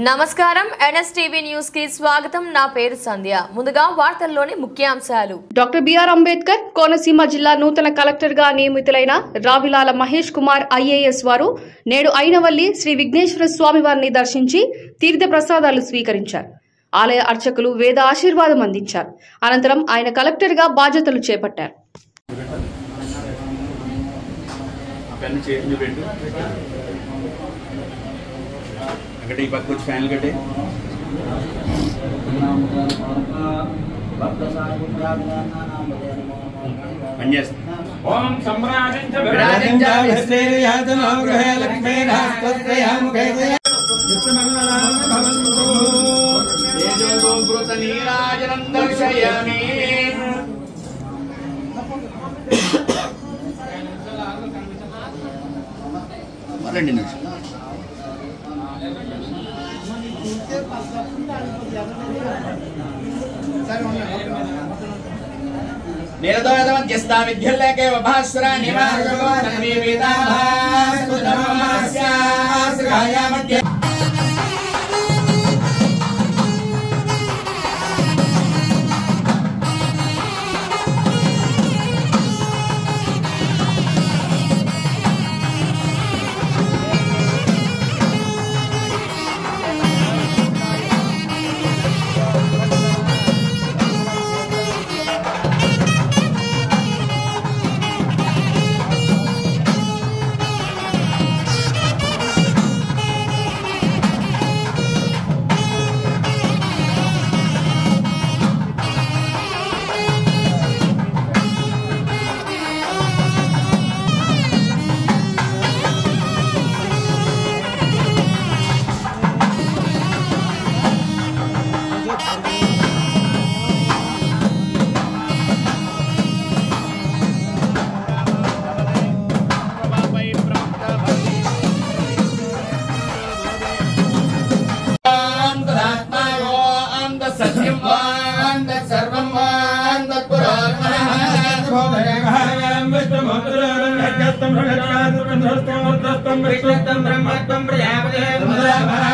నమస్కారం NSTV news కి స్వాగతం నా పేరు సంధ్య ముందుగా వార్తల్లోని ముఖ్యాంశాలు డాక్టర్ బిఆర్ అంబేద్కర్ కోనసీమ జిల్లా నూతన కలెక్టర్ గా నియమితులైన రావిలాల మహేష్ కుమార్ ఐఏఎస్ వారు నేడు అయినవల్లి శ్రీ విఘ్నేశ్వర స్వామి వారిని దర్శించి తీర్థ ప్రసాదాలు స్వీకరించారు ఆలయ అర్చకులు వేద ఆశీర్వాదం అందించారు అనంతరం ఆయన కలెక్టర్ గా బాధ్యతలు చేపట్టారు ఆ పెన్ను చేతిలో పెట్టు అక్కడ ఈ పక్క వచ్చి ఫ్యాన్లు కట్టే పని చేస్తా ఓం సమ్రాజం చ విరాజం చ విశ్వేర్యాతనో గృహే లక్ష్మీరాస్తత్రయాముఖే తేజోగోభృత నీరాజనం దర్శయామి రెండు నిమిషం నిర్దోషమధ్యస్థా విద్యుల్లేకే వభాస్వర నివారకో నన్వీ వేదాభాస్కృతమస్యాస్రగాయ మధ్య సత్యం వాంద సర్వం వాంద బ్రహ్మత్వం ప్రజాపతే